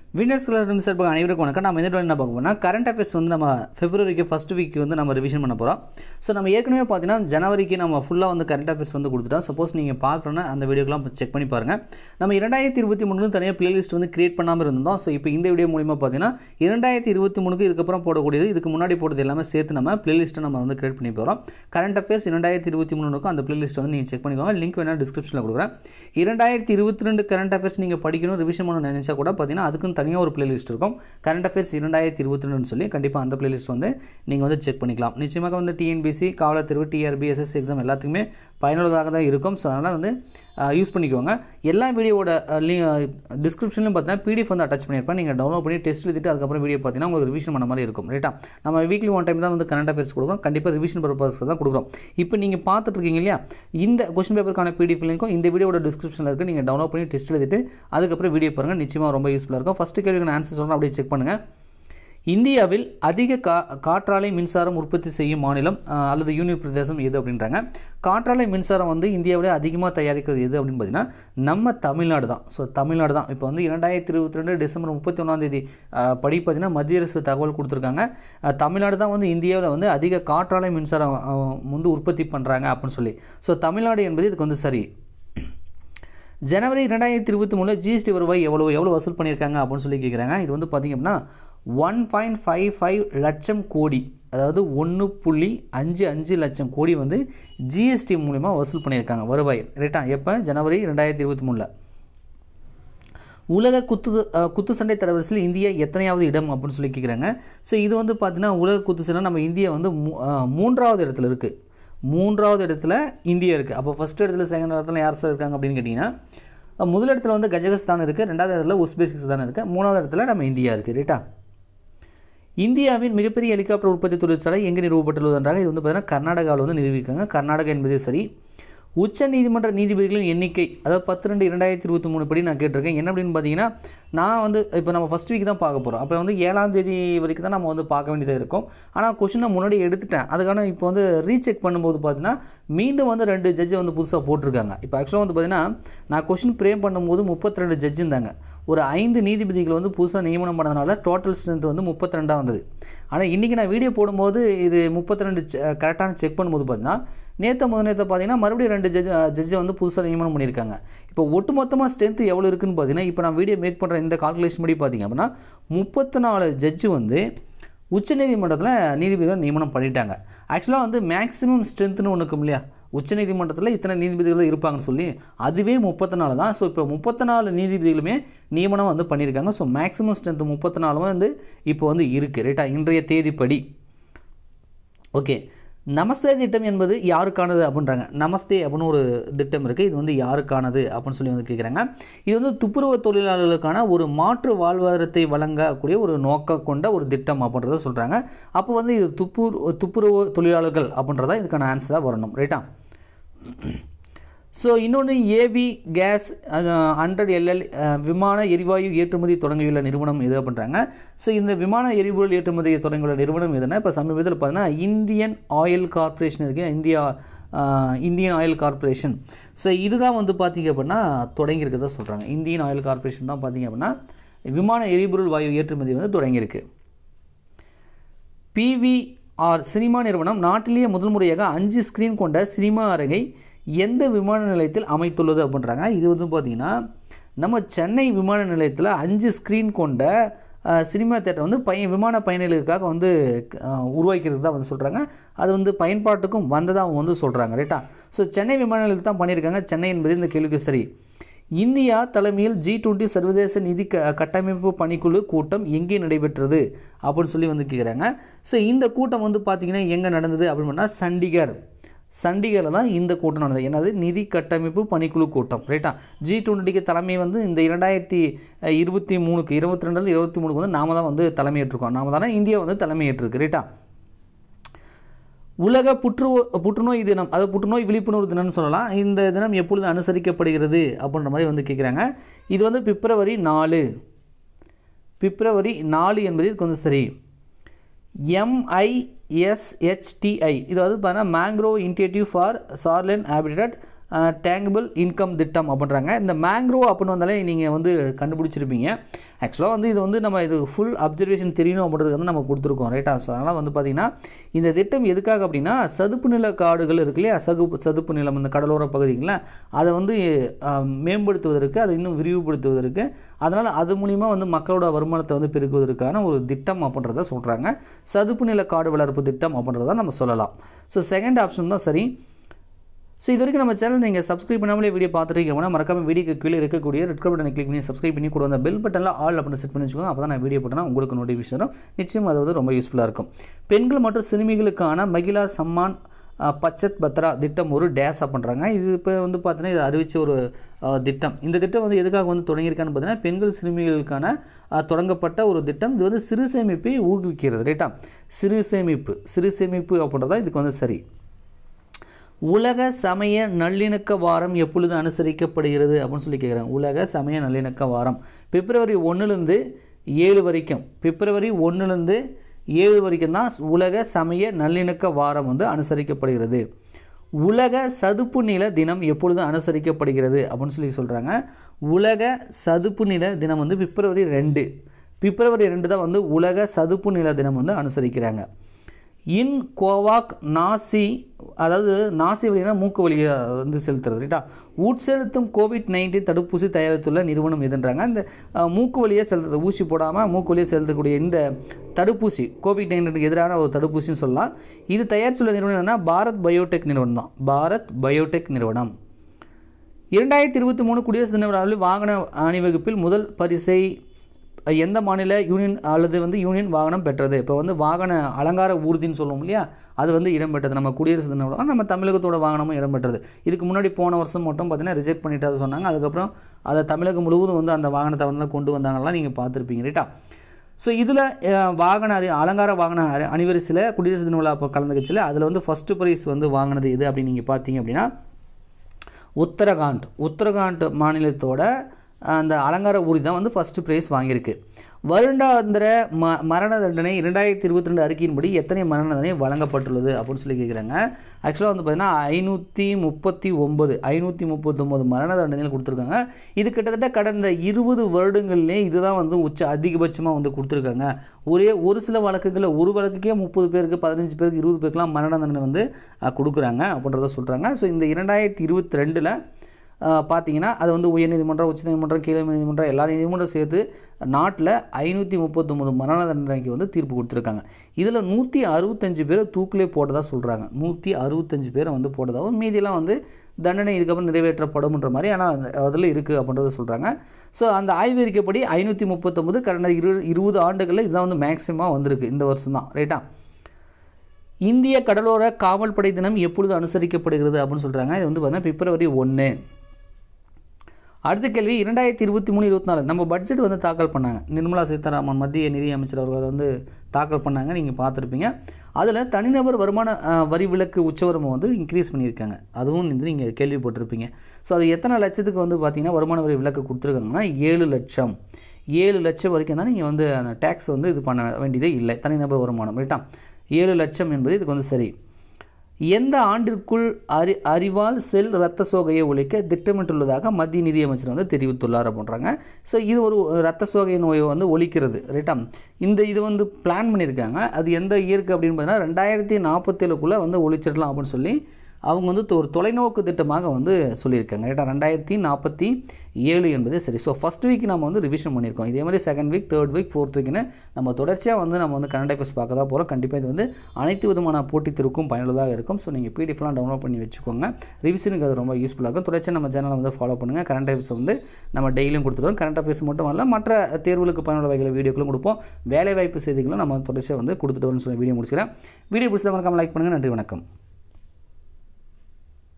Venus colour சார்பாக அனைவருக்கும் வணக்கம் நம்ம எந்த என்ன பார்க்க போனால் கரண்ட் அஃபேர்ஸ் வந்து நம்ம ஃபெப்ரவரிக்கு ஃபஸ்ட் வீக் வந்து நம்ம ரிவிஷன் பண்ண போகிறோம் ஸோ நம்ம ஏற்கனவே பார்த்தீங்கன்னா ஜனவரிக்கு நம்ம ஃபுல்லாக வந்து கரண்ட் அஃபேர்ஸ் வந்து கொடுத்துட்டோம் சப்போஸ் நீங்கள் பார்க்கணுன்னா அந்த வீடியோக்கெலாம் செக் பண்ணி பாருங்கள் நம்ம இரண்டாயிரத்தி இருபத்தி மூணுக்கு தனியாக பிளேலிஸ்ட் வந்து கிரியேட் பண்ணாமல் இருந்தோம் ஸோ இப்போ இந்த வீடியோ மூலிமா பார்த்தீங்கன்னா இரண்டாயிரத்தி இருபத்தி மூணுக்கு இதுக்கப்புறம் போடக்கூடியது இதுக்கு முன்னாடி போட்டது எல்லாமே சேர்த்து நம்ம பிளேலிஸ்ட்டை நம்ம வந்து கிரியேட் பண்ணி போகிறோம் கரண்ட் அஃபேர்ஸ் இரண்டாயிரத்தி இருபத்தி மூணுக்கும் அந்த பிளேலிஸ்ட் வந்து நீங்கள் செக் பண்ணிக்கோங்க லிங்க் வேணால் டிஸ்கிரிப்ஷனில் கொடுக்குறேன் இரண்டாயிரத்தி இருபத்தி ரெண்டு கரண்ட் அஃபேர்ஸ் நீங்கள் படிக்கணும் ரிவிஷன் பண்ண நினைச்சா கூட பார்த்தீங்கன்னா அதுக்கும் தனியாக ஒரு பிளேலிஸ்ட் இருக்கும் கரண்ட் அஃபேர்ஸ் இரண்டாயிரத்தி இருபத்தி ரெண்டுன்னு சொல்லி கண்டிப்பாக அந்த பிளேலிஸ்ட் வந்து நீங்கள் வந்து செக் பண்ணிக்கலாம் நிச்சயமாக வந்து டிஎன்பிசி காவலர் தேர்வு டிஆர்பி எஸ்எஸ்சி எக்ஸாம் எல்லாத்துக்குமே பயனுள்ளதாக தான் இருக்கும் ஸோ அதனால் வந்து யூஸ் பண்ணிக்கோங்க எல்லா வீடியோவோட டிஸ்கிரிப்ஷன்லையும் பார்த்தீங்கன்னா பிடிஎஃப் வந்து அட்டாச் பண்ணியிருப்பேன் நீங்கள் டவுன்லோட் பண்ணி டெஸ்ட் எழுதிட்டு அதுக்கப்புறம் வீடியோ பார்த்தீங்கன்னா உங்களுக்கு ரிவிஷன் பண்ண மாதிரி இருக்கும் ரைட்டா நம்ம வீக்லி ஒன் டைம் தான் வந்து கரண்ட் அஃபேர்ஸ் கொடுக்குறோம் கண்டிப்பாக ரிவிஷன் பர்பஸ் தான் கொடுக்குறோம் இப்போ நீங்கள் பார்த்துட்டு இருக்கீங்க இல்லையா இந்த கொஸ்டின் பேப்பருக்கான பிடிஎஃப் லிங்க்கும் இந்த வீடியோட டிஸ்கிரிப்ஷனில் இருக்குது நீங்கள் டவுன்லோட் பண்ணி டெஸ்ட் எழுதிட்டு அதுக்கப்புறம் வீடியோ பாருங்கள் நிச்சயமாக ரொம்ப யூஸ்ஃபுல்லாக இருக்கும் ஃபஸ்ட்டு கேள்விக்கு ஆன்சர் சொல்கிறேன் அப்படியே செக் பண்ணுங்கள் இந்தியாவில் அதிக கா காற்றாலை மின்சாரம் உற்பத்தி செய்யும் மாநிலம் அஹ், அல்லது யூனியன் பிரதேசம் எது அப்படின்றாங்க காற்றாலை மின்சாரம் வந்து இந்தியாவிலே அதிகமாக தயாரிக்கிறது எது அப்படின்னு பார்த்தீங்கன்னா நம்ம தமிழ்நாடு தான் ஸோ தமிழ்நாடு தான் இப்போ வந்து இரண்டாயிரத்தி இருபத்தி ரெண்டு டிசம்பர் முப்பத்தி ஒன்றாந்தேதி படி பார்த்தீங்கன்னா மத்திய அரசு தகவல் கொடுத்துருக்காங்க அஹ், தமிழ்நாடு தான் வந்து இந்தியாவில் வந்து அதிக காற்றாலை மின்சாரம் அஹ், வந்து உற்பத்தி பண்ணுறாங்க அப்படின்னு சொல்லி ஸோ தமிழ்நாடு என்பது இதுக்கு வந்து சரி ஜனவரி ரெண்டாயிரத்தி இருபத்தி மூணில் ஜிஎஸ்டி வருவாய் எவ்வளோ எவ்வளோ வசூல் பண்ணியிருக்காங்க அப்படின்னு சொல்லி கேட்குறாங்க இது வந்து பார்த்திங்க அப்படின்னா ஒன் பாயிண்ட் ஃபைவ் ஃபைவ் லட்சம் கோடி அதாவது ஒன்று புள்ளி அஞ்சு அஞ்சு லட்சம் கோடி வந்து ஜிஎஸ்டி மூலிமா வசூல் பண்ணியிருக்காங்க வருவாய் ரைட்டா எப்போ ஜனவரி ரெண்டாயிரத்தி இருபத்தி மூணில் உலக குத்து அஹ், குத்து சண்டை தரவரிசையில் இந்தியா எத்தனையாவது இடம் அப்படின்னு சொல்லி கேட்குறாங்க ஸோ இது வந்து பார்த்தீங்கன்னா உலக குத்து சண்டை நம்ம இந்தியா வந்து மூ- அஹ், மூன்றாவது இடத்துல இருக்குது மூன்றாவது இடத்துல இந்தியா இருக்குது அப்போ ஃபஸ்ட் இடத்துல செகண்ட் இடத்துல யார் சார் இருக்காங்க அப்படின்னு கேட்டிங்கன்னா அஹ், முதல் இடத்துல வந்து கஜகஸ்தான் இருக்குது ரெண்டாவது இடத்துல உஸ்பெகிஸ்தான் இருக்குது மூணாவது இடத்துல நம்ம இந்தியா இருக்குது ரைட்டா இந்தியாவின் மிகப்பெரிய ஹெலிகாப்டர் உற்பத்தி தொழிற்சாலை எங்கே நிறுவப்பட்டுள்ளதுன்றாங்க இது வந்து பார்த்தீங்கன்னா கர்நாடகாவில் வந்து நிறுவியிருக்காங்க கர்நாடகா என்பதே சரி உச்ச நீதிமன்ற நீதிபதிகளின் எண்ணிக்கை அதாவது பத்து ரெண்டு இரண்டாயிரத்தி இருபத்தி மூணு படி நான் கேட்டிருக்கேன் என்ன அப்படின்னு பார்த்தீங்கன்னா நான் வந்து இப்போ நம்ம ஃபஸ்ட் வீக் தான் பார்க்க போகிறோம் அப்போ வந்து ஏழாம் தேதி வரைக்கும் தான் நம்ம வந்து பார்க்க வேண்டியதாக இருக்கும் ஆனால் கொஷினை முன்னாடி எடுத்துட்டேன் அதுக்கான இப்போ வந்து ரீசெக் பண்ணும்போது பார்த்தீங்கன்னா மீண்டும் வந்து ரெண்டு ஜட்ஜை வந்து புதுசாக போட்டிருக்காங்க இப்போ ஆக்சுவலாக வந்து பார்த்தீங்கன்னா நான் கொஷின் ப்ரேம் பண்ணும்போது முப்பத்தி ரெண்டு ஜட்ஜ் இருந்தாங்க ஒரு ஐந்து நீதிபதிகள் வந்து புதுசாக நியமனம் பண்ணதுனால டோட்டல் ஸ்ட்ரென்த் வந்து முப்பத்தி ரெண்டாக வந்தது ஆனால் இன்றைக்கி நான் வீடியோ போடும்போது இது முப்பத்தி ரெண்டு கரெக்டான செக் பண்ணும்போது பார்த்தீங்கன்னா நேற்று முதல் நேற்று பார்த்தீங்கன்னா மறுபடியும் ரெண்டு ஜட்ஜ் ஜட்ஜை வந்து புதுசாக நியமனம் பண்ணியிருக்காங்க இப்போ ஒட்டுமொத்தமாக ஸ்ட்ரென்த் எவ்வளோ இருக்குன்னு பார்த்தீங்கன்னா இப்போ நான் வீடியோ மேக் பண்ணுற இந்த கால்குலேஷன் படி பார்த்தீங்க அப்படின்னா முப்பத்தி நாலு ஜட்ஜு வந்து உச்சநீதிமன்றத்தில் நீதிபதிகள் நியமனம் பண்ணிட்டாங்க ஆக்சுவலாக வந்து மேக்ஸிமம் ஸ்ட்ரென்த்னு ஒன்று இருக்கும் இல்லையா உச்சநீதிமன்றத்தில் இத்தனை நீதிபதிகள் இருப்பாங்கன்னு சொல்லி அதுவே முப்பத்தி நாலு தான் ஸோ இப்போ முப்பத்தி நாலு நீதிபதிகளுமே நியமனம் வந்து பண்ணியிருக்காங்க ஸோ மேக்ஸிமம் ஸ்ட்ரென்த் முப்பத்தி நாலு வந்து இப்போ வந்து இருக்குது ரைட்டா இன்றைய தேதிப்படி ஓகே நமஸ்தே திட்டம் என்பது யாருக்கானது அப்படின்றாங்க நமஸ்தே அப்படின்னு ஒரு திட்டம் இருக்குது இது வந்து யாருக்கானது அப்படின்னு சொல்லி வந்து கேட்குறாங்க இது வந்து துப்புரவு தொழிலாளர்களுக்கான ஒரு மாற்று வாழ்வாதாரத்தை வழங்கக்கூடிய ஒரு நோக்கம் கொண்ட ஒரு திட்டம் அப்படின்றத சொல்கிறாங்க அப்போ வந்து இது துப்புர் துப்புரவு தொழிலாளர்கள் அப்படின்றதா இதுக்கான ஆன்சராக வரணும் ரைட்டா ஸோ இன்னொன்று ஏவி கேஸ் ஹண்ட்ரட் எல்எல் விமான எரிவாயு ஏற்றுமதி தொடங்கியுள்ள நிறுவனம் எது பண்ணுறாங்க ஸோ இந்த விமான எரிபொருள் ஏற்றுமதி தொடங்கியுள்ள நிறுவனம் எதுனா இப்போ சமீபத்தில் பார்த்தீங்கன்னா இந்தியன் ஆயில் கார்ப்பரேஷன் இருக்கு India ah, Indian Oil Corporation so இதுதான் வந்து பார்த்தீங்க அப்படின்னா தொடங்கியிருக்கிறதா சொல்கிறாங்க இந்தியன் ஆயில் கார்ப்பரேஷன் தான் பார்த்தீங்க அப்படின்னா விமான எரிபொருள் வாயு ஏற்றுமதி வந்து தொடங்கியிருக்கு பிவிஆர் சினிமா நிறுவனம் நாட்டிலேயே முதல் முறையாக அஞ்சு ஸ்க்ரீன் கொண்ட சினிமா அரங்கை எந்த விமான நிலையத்தில் அமைத்துள்ளது அப்படின்றாங்க இது வந்து பார்த்திங்கன்னா நம்ம சென்னை விமான நிலையத்தில் அஞ்சு ஸ்க்ரீன் கொண்ட அஹ், சினிமா தேட்டர் வந்து பய விமான பயணிகளுக்காக வந்து அஹ், உருவாக்கிறது தான் வந்து சொல்கிறாங்க அது வந்து பயன்பாட்டுக்கும் வந்ததாக அவங்க வந்து சொல்கிறாங்க ரைட்டா ஸோ சென்னை விமான நிலையத்தில் தான் பண்ணியிருக்காங்க சென்னை என்பது இந்த கேள்விக்கு சரி இந்தியா தலைமையில் ஜி டுவெண்ட்டி சர்வதேச நிதி க கட்டமைப்பு பணிக்குழு கூட்டம் எங்கே நடைபெற்றது அப்படின்னு சொல்லி வந்து கேட்குறாங்க ஸோ இந்த கூட்டம் வந்து பார்த்திங்கன்னா எங்கே நடந்தது அப்படின்னு பண்ணால் சண்டிகர் சண்டிகரில் தான் இந்த கூட்டம் நடந்தது என்னது நிதி கட்டமைப்பு பணிக்குழு கூட்டம் ரைட்டா ஜி டுவெண்ட்டிக்கு தலைமை வந்து இந்த இரண்டாயிரத்தி இருபத்தி மூணுக்கு இருபத்தி ரெண்டுல இருபத்தி மூணுக்கு வந்து நாம தான் வந்து தலைமையேற்றிருக்கோம் நாம தானே இந்தியா வந்து தலைமையேற்றிருக்கு ரைட்டா உலக புற்று புற்றுநோய் தினம் அதாவது புற்றுநோய் விழிப்புணர்வு தினம்னு சொல்லலாம் இந்த தினம் எப்பொழுது அனுசரிக்கப்படுகிறது அப்படின்ற மாதிரி வந்து கேட்குறாங்க இது வந்து பிப்ரவரி நாலு பிப்ரவரி நாலு என்பது இதுக்கு வந்து சரி எம்ஐஎஸ்ஹெச்டிஐ இது வந்து பார்த்தீங்கன்னா mangrove initiative for shoreline habitat tangible income திட்டம் அப்படின்றாங்க இந்த மேங்க்ரோ அப்படின்னு வந்தாலே நீங்கள் வந்து கண்டுபிடிச்சிருப்பீங்க ஆக்சுவலாக வந்து இது வந்து நம்ம இது ஃபுல் அப்சர்வேஷன் தெரியணும் அப்படின்றது வந்து நம்ம கொடுத்துருக்கோம் ரைட்டா ஸோ அதனால் வந்து பார்த்திங்கன்னா இந்த திட்டம் எதுக்காக அப்படின்னா சதுப்பு நில காடுகள் இருக்கு இல்லையா சதுப்பு சதுப்பு நிலம் இந்த கடலோர பகுதிகளில் அதை வந்து அஹ், மேம்படுத்துவதற்கு அதை இன்னும் விரிவுபடுத்துவதற்கு அதனால் அது மூலிமா வந்து மக்களோட வருமானத்தை வந்து பெருக்குவதற்கான ஒரு திட்டம் அப்படின்றத சொல்கிறாங்க சதுப்பு நில காடு வளர்ப்பு திட்டம் அப்படின்றத நம்ம சொல்லலாம் ஸோ செகண்ட் ஆப்ஷன் தான் சரி ஸோ இது வரைக்கும் நம்ம சேனல் நீங்கள் சப்ஸ்கிரைப் பண்ணாமலே வீடியோ பார்த்துருக்கீங்கன்னா மறக்காம வீடியோக்கு கீழே இருக்கக்கூடிய ரெட் கலர் பட்டனை கிளிக் பண்ணி சப்ஸ்கிரைப் பண்ணி கூட அந்த பெல் பட்டனில் ஆல் அப்படின்னு செட் பண்ணி வச்சுக்கோங்க அப்போ தான் நான் வீடியோ போட்டேன்னா உங்களுக்கு நோட்டிஃபிகேஷன் வரும் நிச்சயம் அது வந்து ரொம்ப யூஸ்ஃபுல்லாக இருக்கும் பெண்கள் மற்றும் சிறுமிகளுக்கான மகிழா சம்மான் அஹ், பச்சத் பத்ரா திட்டம் ஒரு டேஸ் பண்ணுறாங்க இது இப்போ வந்து பார்த்தீங்கன்னா இது அறிவிச்ச ஒரு அஹ், திட்டம் இந்த திட்டம் வந்து எதுக்காக வந்து தொடங்கியிருக்கான்னு பார்த்தீங்கன்னா பெண்கள் சிறுமிகளுக்கான அஹ், தொடங்கப்பட்ட ஒரு திட்டம் இது வந்து சிறு சேமிப்பை ஊக்குவிக்கிறது ரைட்டா சிறு சேமிப்பு சிறு சேமிப்பு அப்படின்றதா இதுக்கு வந்து சரி உலக சமய நல்லிணக்க வாரம் எப்பொழுது அனுசரிக்கப்படுகிறது அப்படின்னு சொல்லி கேட்குறாங்க உலக சமய நல்லிணக்க வாரம் பிப்ரவரி ஒன்றுலேருந்து ஏழு வரைக்கும் பிப்ரவரி ஒன்றுலேருந்து ஏழு வரைக்கும் தான் உலக சமய நல்லிணக்க வாரம் வந்து அனுசரிக்கப்படுகிறது உலக சதுப்பு நில தினம் எப்பொழுது அனுசரிக்கப்படுகிறது அப்படின்னு சொல்லி சொல்கிறாங்க உலக சதுப்பு நில தினம் வந்து பிப்ரவரி ரெண்டு பிப்ரவரி ரெண்டு தான் வந்து உலக சதுப்பு நில தினம் வந்து அனுசரிக்கிறாங்க இன் கோவாக் நாசி அதாவது நாசி வழினா மூக்கு வழியை வந்து செலுத்துறது ரைட்டா உட்செலுத்தும் கோவிட் நைன்டீன் தடுப்பூசி தயாரித்துள்ள நிறுவனம் எதுன்றாங்க இந்த அஹ், மூக்கு வழியே செலுத்துறது ஊசி போடாமல் மூக்கு வழியே செலுத்தக்கூடிய இந்த தடுப்பூசி கோவிட் நைன்டீனுக்கு எதிரான ஒரு தடுப்பூசின்னு சொல்லலாம் இது தயாரித்துள்ள நிறுவனம் என்னன்னா பாரத் பயோடெக் நிறுவனம் தான் பாரத் பயோடெக் நிறுவனம் இரண்டாயிரத்தி இருபத்தி மூணு குடியரசு தின விழாவில் வாகன அணிவகுப்பில் முதல் பரிசை எந்த மாநில யூனியன் அல்லது வந்து யூனியன் வாகனம் பெற்றது இப்போ வந்து வாகன அலங்கார ஊர்தின்னு சொல்லுவோம் இல்லையா அது வந்து இடம்பெற்றது நம்ம குடியரசு தின விழா நம்ம தமிழகத்தோட வாகனமும் இடம்பெற்றது இதுக்கு முன்னாடி போன வருஷம் மட்டும் பார்த்தீங்கன்னா ரிஜெக்ட் பண்ணிட்டு அதை சொன்னாங்க அதுக்கப்புறம் அதை தமிழகம் முழுவதும் வந்து அந்த வாகனத்தை வந்து கொண்டு வந்தாங்கலாம் நீங்கள் பார்த்துருப்பீங்க ரைட்டா ஸோ இதில் வாகன அறி அலங்கார வாகன அரி- அணிவரிசையில் குடியரசு தின விழா அப்போ கலந்துக்கிச்சில் அதில் வந்து ஃபஸ்ட்டு ப்ரைஸ் வந்து வாங்கினது எது அப்படின்னு நீங்கள் பார்த்தீங்க அப்படின்னா உத்தரகாண்ட் உத்தரகாண்ட் மாநிலத்தோட அந்த அலங்கார ஊர்தி தான் வந்து ஃபஸ்ட்டு ப்ரைஸ் வாங்கியிருக்கு வருடாந்திர ம மரண தண்டனை இரண்டாயிரத்தி இருபத்தி ரெண்டு அறிக்கையின்படி எத்தனை மரண தண்டனை வழங்கப்பட்டுள்ளது அப்படின்னு சொல்லி கேட்குறாங்க ஆக்சுவலாக வந்து பார்த்தீங்கன்னா ஐநூற்றி முப்பத்தி ஒம்பது ஐநூற்றி முப்பத்தொம்போது மரண தண்டனைகள் கொடுத்துருக்காங்க இது கிட்டத்தட்ட கடந்த இருபது வருடங்கள்லேயே இதுதான் வந்து உச்ச அதிகபட்சமாக வந்து கொடுத்துருக்காங்க ஒரே ஒரு சில வழக்குகளில் ஒரு வழக்குக்கே முப்பது பேருக்கு பதினஞ்சு பேருக்கு இருபது பேருக்குலாம் மரண தண்டனை வந்து அஹ், கொடுக்குறாங்க அப்படின்றத சொல்கிறாங்க ஸோ இந்த இரண்டாயிரத்தி இருபத்தி ரெண்டில் பார்த்தீங்கன்னா அது வந்து உயர்நீதிமன்றம் உச்சநீதிமன்றம் கீழ நீதிமன்றம் எல்லா நீதிமன்றம் சேர்த்து நாட்டில் ஐநூற்றி முப்பத்தொம்போது மரண தண்டனைக்கு வந்து தீர்ப்பு கொடுத்துருக்காங்க இதில் நூற்றி அறுபத்தஞ்சு பேரை தூக்கிலே போட்டதாக சொல்கிறாங்க நூற்றி அறுபத்தஞ்சு பேரை வந்து போட்டதாகவும் மீதியெல்லாம் வந்து தண்டனை இதுக்கப்புறம் நிறைவேற்றப்படும்ன்ற மாதிரி ஆனால் அதில் இருக்குது அப்படின்றத சொல்கிறாங்க ஸோ அந்த ஆய்வறிக்கைப்படி ஐநூற்றி முப்பத்தொம்போது கடந்த இரு இருபது ஆண்டுகளில் இதுதான் வந்து மேக்ஸிமம் வந்திருக்கு இந்த வருஷம் தான் ரைட்டா இந்திய கடலோர காவல்படை தினம் எப்பொழுது அனுசரிக்கப்படுகிறது அப்படின்னு சொல்கிறாங்க இது வந்து பார்த்தீங்கன்னா பிப்ரவரி ஒன்று அடுத்த கேள்வி இரண்டாயிரத்தி இருபத்தி மூணு இருபத்தி நாலு நம்ம பட்ஜெட் வந்து தாக்கல் பண்ணாங்க நிர்மலா சீதாராமன் மத்திய நிதி அமைச்சர் அவர்கள் வந்து தாக்கல் பண்ணாங்க நீங்கள் பார்த்துருப்பீங்க அதில் தனிநபர் வருமான அஹ், வரி விலக்கு உச்சவரம்பை வந்து இன்க்ரீஸ் பண்ணியிருக்காங்க அதுவும் வந்து நீங்கள் கேள்விப்பட்டிருப்பீங்க ஸோ அது எத்தனை லட்சத்துக்கு வந்து பார்த்தீங்கன்னா வருமான வரி விலக்கு கொடுத்துருக்காங்கன்னா ஏழு லட்சம் ஏழு லட்சம் வரைக்கும் தான் நீங்கள் வந்து அந்த டேக்ஸ் வந்து இது பண்ண வேண்டியதே இல்லை தனிநபர் வருமானம் ரைட்டா ஏழு லட்சம் என்பது இதுக்கு வந்து சரி எந்த ஆண்டிற்குள் அறி அறிவால் செல் இரத்த சோகையை ஒழிக்க திட்டமிட்டுள்ளதாக மத்திய நிதியமைச்சர் வந்து தெரிவித்துள்ளார் அப்படின்றாங்க ஸோ இது ஒரு இரத்த சோகை நோயை வந்து ஒழிக்கிறது ரைட்டா இந்த இது வந்து பிளான் பண்ணியிருக்காங்க அது எந்த இயருக்கு அப்படின்னு பார்த்தீங்கன்னா ரெண்டாயிரத்தி நாற்பத்தேழுக்குள்ளே வந்து ஒழிச்சிடலாம் அப்படின்னு சொல்லி அவங்க வந்து ஒரு தொலைநோக்கு திட்டமாக வந்து சொல்லியிருக்காங்க ரைட்டா ரெண்டாயிரத்தி நாற்பத்தி ஏழு என்பதே சரி ஸோ ஃபஸ்ட் வீக் நம்ம வந்து ரிவிஷன் பண்ணியிருக்கோம் இதே மாதிரி second week third week fourth வீக்னு நம்ம தொடர்ச்சியாக வந்து நம்ம வந்து கரண்ட் அஃபேர்ஸ் பார்க்க தான் போகிறோம் கண்டிப்பாக இது வந்து அனைத்து விதமான போட்டித்திற்கும் பயனுள்ளதாக இருக்கும் ஸோ நீங்கள் பிடிஎஃப்லாம் டவுன்லோட் பண்ணி வச்சுக்கோங்க ரிவிஷனுக்கு அது ரொம்ப யூஸ்ஃபுல்லாக இருக்கும் தொடர்ச்சியாக நம்ம சேனலை வந்து ஃபாலோ பண்ணுங்கள் கரண்ட் அஃபேர்ஸ் வந்து நம்ம டெய்லியும் கொடுத்துருவோம் கரண்ட் அஃபேர்ஸ் மட்டும் அல்ல மற்ற தேர்வுகளுக்கு பயனுள்ள வகையில் வீடியோக்களும் கொடுப்போம் வேலைவாய்ப்பு செய்திகளும் நம்ம தொடர்ச்சியாக வந்து கொடுத்துட்டு வரணும்னு சொல்லி வீடியோ முடிச்சுக்கிறேன் வீடியோ பிடிச்சத மறக்காம லைக் பண்ணுங்கள் நன்றி வணக்கம்